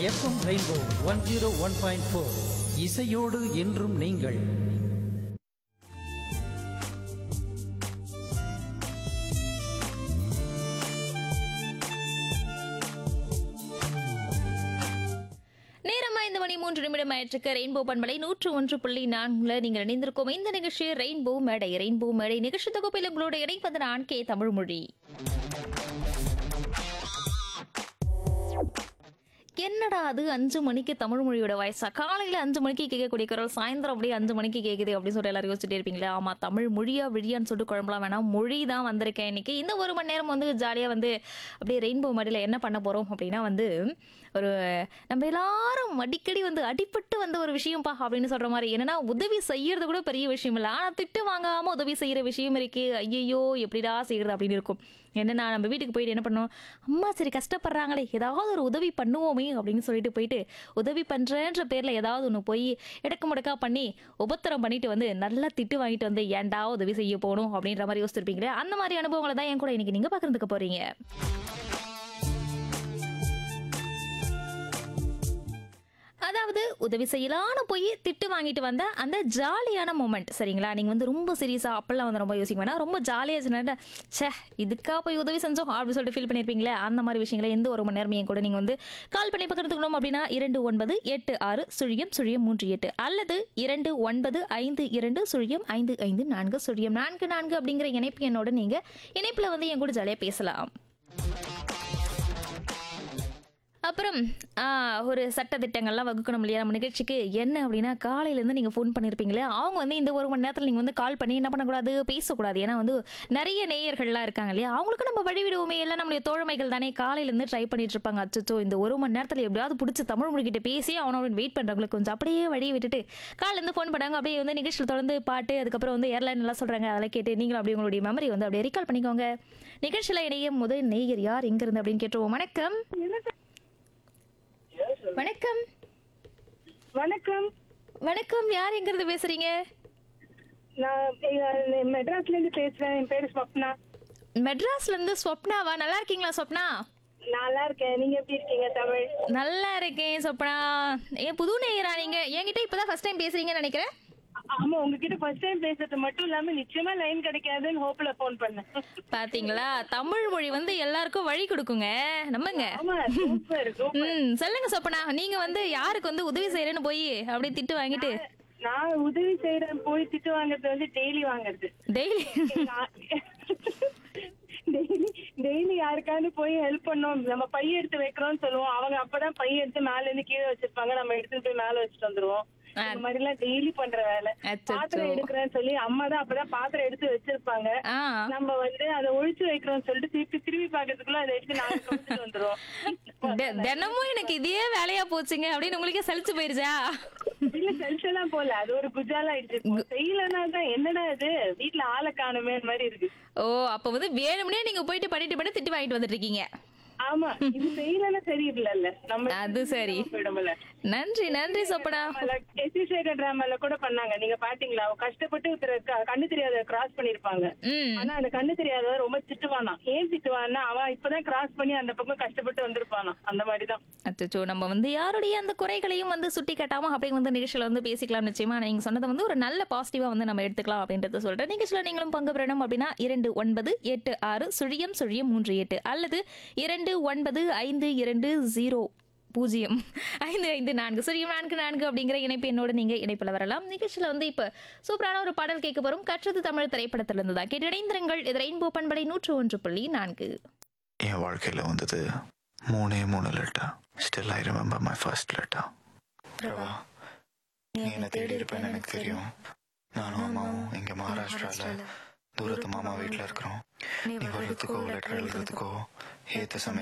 FM rainbow one zero one point four இசையோடு என்றும் நீங்கள் நேரம் ஐந்து மணி மூன்று நிமிடம் ஆயிற்றுக்கு ரெயின்போ பண்பலை நூற்று ஒன்று புள்ளி நான்குல நீங்கள் இணைந்திருக்கும் இந்த நிகழ்ச்சி ரெயின்போ மேடை ரெயின்போ மேடை நிகழ்ச்சி தொகுப்பில் உங்களோட இணைப்பது நான் கே தமிழ்மொழி என்னடா அது அஞ்சு மணிக்கு தமிழ் மொழியோட வயசா காலையில அஞ்சு மணிக்கு கேட்கக்கூடிய குரல் சாயந்தரம் அப்படியே அஞ்சு மணிக்கு கேட்குது அப்படின்னு சொல்லிட்டு எல்லாரும் யோசிச்சுட்டே இருப்பீங்களா ஆமா தமிழ் மொழியா விழியான்னு சொல்லிட்டு குழம்பலாம் வேணாம் மொழி தான் வந்திருக்கேன் இன்னைக்கு இந்த ஒரு மணி நேரம் வந்து ஜாலியா வந்து அப்படியே ரெயின்போ மடியில் என்ன பண்ண போறோம் அப்படின்னா வந்து ஒரு நம்ம எல்லாரும் அடிக்கடி வந்து அடிபட்டு வந்த ஒரு விஷயம்ப்பா அப்படின்னு சொல்ற மாதிரி என்னன்னா உதவி செய்யறது கூட பெரிய விஷயம் இல்லை ஆனா திட்டு வாங்காம உதவி செய்யற விஷயம் இருக்கு ஐயோ எப்படிடா செய்யறது அப்படின்னு இருக்கும் என்னன்னா நம்ம வீட்டுக்கு போயிட்டு என்ன பண்ணோம் அம்மா சரி கஷ்டப்படுறாங்களே ஏதாவது ஒரு உதவி பண்ணுவோமே அப்படின்னு சொல்லிட்டு போயிட்டு உதவி பண்றேன்ற பேர்ல ஏதாவது ஒன்று போய் இடக்கு முடக்கா பண்ணி உபத்திரம் பண்ணிட்டு வந்து நல்லா திட்டு வாங்கிட்டு வந்து ஏன்டா உதவி செய்ய போகணும் அப்படின்ற மாதிரி யோசிச்சிருப்பீங்களே அந்த மாதிரி அனுபவங்களை தான் என் கூட இன்னைக்கு நீங்க பகிர்ந்துக்க போறீங்க அதாவது உதவி செய்யலான்னு போய் திட்டு வாங்கிட்டு வந்த அந்த ஜாலியான மூமெண்ட் சரிங்களா நீங்கள் வந்து ரொம்ப சீரியஸாக அப்பெல்லாம் வந்து ரொம்ப யோசிக்க வேணாம் ரொம்ப ஜாலியாக சொன்னா ச்சே இதுக்கா போய் உதவி செஞ்சோம் அப்படின்னு சொல்லிட்டு ஃபீல் பண்ணியிருப்பீங்களே அந்த மாதிரி விஷயங்களை எந்த ஒரு மணி நேரம் என் கூட நீங்கள் வந்து கால் பண்ணி பகிர்ந்துக்கணும் அப்படின்னா இரண்டு ஒன்பது எட்டு ஆறு சுழியம் சுழியம் மூன்று எட்டு அல்லது இரண்டு ஒன்பது ஐந்து இரண்டு சுழியம் ஐந்து ஐந்து நான்கு சுழியம் நான்கு நான்கு அப்படிங்கிற இணைப்பு என்னோட நீங்கள் இணைப்பில் வந்து என் கூட ஜாலியாக பேசலாம் அப்புறம் ஆ, ஒரு சட்ட திட்டங்கள்லாம் வகுக்கணும் இல்லையா நம்ம நிகழ்ச்சிக்கு என்ன அப்படின்னா காலையிலேருந்து நீங்கள் ஃபோன் பண்ணியிருப்பீங்களே அவங்க வந்து இந்த ஒரு மணி நேரத்தில் நீங்கள் வந்து கால் பண்ணி என்ன பண்ணக்கூடாது பேசக்கூடாது ஏன்னா வந்து நிறைய நேயர்கள்லாம் இருக்காங்க இல்லையா அவங்களுக்கு நம்ம வழி விடுவோமே எல்லாம் நம்மளுடைய தோழமைகள் தானே காலையிலேருந்து ட்ரை பண்ணிட்டு இருப்பாங்க அச்சோ இந்த ஒரு மணி நேரத்தில் எப்படியாவது பிடிச்சி தமிழ் மொழிகிட்ட பேசி அவனோட வெயிட் பண்ணுறவங்களுக்கு கொஞ்சம் அப்படியே வழியை விட்டுட்டு காலையிலேருந்து ஃபோன் பண்ணாங்க அப்படியே வந்து நிகழ்ச்சியில் தொடர்ந்து பாட்டு அதுக்கப்புறம் வந்து ஏர்லைன் எல்லாம் சொல்கிறாங்க அதெல்லாம் கேட்டு நீங்களும் அப்படியே உங்களுடைய மெமரி வந்து அப்படியே ரீகால் பண்ணிக்கோங்க நிகழ்ச்சியில் இணையும் முதல் நேயர் யார் எங்கிருந்து அப்படின்னு கேட்டுருவோம் வணக்கம் வணக்கம் வணக்கம் வணக்கம் யார் எங்கிருந்து பேசுறீங்க நான் இங்க மெட்ராஸ்ல இருந்து பேசுறேன் என் பேரு ஸ்வப்னா மெட்ராஸ்ல இருந்து ஸ்வப்னாவா நல்லா இருக்கீங்களா ஸ்வப்னா நல்லா இருக்கேன் நீங்க எப்படி இருக்கீங்க தமிழ் நல்லா இருக்கேன் ஸ்வப்னா ஏன் புது நேயரா நீங்க என்கிட்ட இப்பதான் ஃபர்ஸ்ட் டைம் பேசுறீங்கன்னு நினைக்கிறேன் ஆமா உங்ககிட்ட ஃபர்ஸ்ட் டைம் பேசுறது மட்டும் இல்லாம நிச்சயமா லைன் கிடைக்காதுன்னு ஹோப்ல போன் பண்ணேன் பாத்தீங்களா தமிழ் மொழி வந்து எல்லாருக்கும் வழி கொடுக்குங்க நம்புங்க ஆமா சூப்பர் சூப்பர் ம் சொல்லுங்க சொப்பனா நீங்க வந்து யாருக்கு வந்து உதவி செய்யறேன்னு போய் அப்படியே திட்டு வாங்கிட்டு நான் உதவி செய்யறேன் போய் திட்டு வாங்குறது வந்து டெய்லி வாங்குறது டெய்லி டெய்லி டெய்லி யாருக்காவது போய் ஹெல்ப் பண்ணோம் நம்ம பை எடுத்து வைக்கிறோம்னு சொல்லுவோம் அவங்க அப்பதான் பை எடுத்து மேல இருந்து கீழே வச்சிருப்பாங்க நம்ம எடுத்துட்டு போய் மேல வச்சுட்டு வந்துருவோம் இந்த மாதிரி எல்லாம் டெய்லி பண்ற வேலை அச்சச்சோ. பாத்திரம் எடுக்கிறேன்னு சொல்லி அம்மா தான் அப்பதான் பாத்திரம் எடுத்து வச்சிருப்பாங்க ஆ நம்ம வந்து அதை ஒழிச்சு வைக்கிறோம்னு சொல்லிட்டு திருப்பி திரும்பி பாக்கிறதுக்குள்ள அதை எடுத்து நாங்க கவுத்துட்டு வந்துருவோம் தெ- தினமும் எனக்கு இதே வேலையா போச்சுங்க அப்படின்னு உங்களுக்கே சலிச்சு போயிருச்சா இல்ல செல்செல்லாம் போல அது ஒரு குஜாலா ஆயிடுச்சு செய்யலன்னா தான் என்னடா இது வீட்டுல ஆளை காணுமே மாதிரி இருக்கு ஓ அப்ப வந்து வேணும்னே நீங்க போயிட்டு பண்ணிட்டு பண்ணி திட்டு வாங்கிட்டு வந்துட்டு இருக்கீங்க ஆமா இது செய்யலன்னா சரியில்லைல்ல நம்ம அது சரி போயிடும்ல நன்றி நன்றி சொப்பனா எஸ்வி சேகர் டிராமால கூட பண்ணாங்க நீங்க பாத்தீங்களா அவ கஷ்டப்பட்டு ஒருத்தரை க- கண்ணு தெரியாத கிராஸ் பண்ணிருப்பாங்க ம் ஆனா அந்த கண்ணு தெரியாத ரொம்ப திட்டுவானா ஏன் திட்டுவான்னா அவன் இப்பதான் கிராஸ் பண்ணி அந்த பக்கம் கஷ்டப்பட்டு வந்திருப்பானா அந்த மாதிரிதான் அச்சோ நம்ம வந்து யாருடைய அந்த குறைகளையும் வந்து சுட்டி காட்டாம அப்படியே வந்து நிகழ்ச்சியில வந்து பேசிக்கலாம் நிச்சயமா நீங்க சொன்னது வந்து ஒரு நல்ல பாசிட்டிவா வந்து நம்ம எடுத்துக்கலாம் அப்படின்றத சொல்றேன் நிகழ்ச்சியில நீங்களும் பங்கு பெறணும் அப்படின்னா இரண்டு ஒன்பது எட்டு ஆறு சுழியம் சுழியம் மூன்று எட்டு அல்லது இரண்டு ஒன்பது ஐந்து இரண்டு ஜீரோ பூஜ்ஜியம் ஐந்து ஐந்து நான்கு சுழியம் நான்கு நான்கு அப்படிங்கிற இணைப்பு என்னோட நீங்க இணைப்புல வரலாம் நிகழ்ச்சியில வந்து இப்ப சூப்பரான ஒரு பாடல் கேட்க போறோம் கற்றது தமிழ் திரைப்படத்திலிருந்து தான் கேட்டு இணைந்திருங்கள் இது ரெயின்போ பண்படை நூற்று ஒன்று புள்ளி நான்கு என் வாழ்க்கையில் வந்தது மூணே மூணு letter still I remember my first letter Prabha நீ என்ன தேடி இருப்பேன்னு எனக்கு தெரியும் நானும் அம்மாவும் இங்க மகாராஷ்டிரால தூரத்து மாமா வீட்டில் இருக்கிறோம் நீ வர்றதுக்கோ லெட்டர் எழுதுறதுக்கோ ஏத்த சமயம்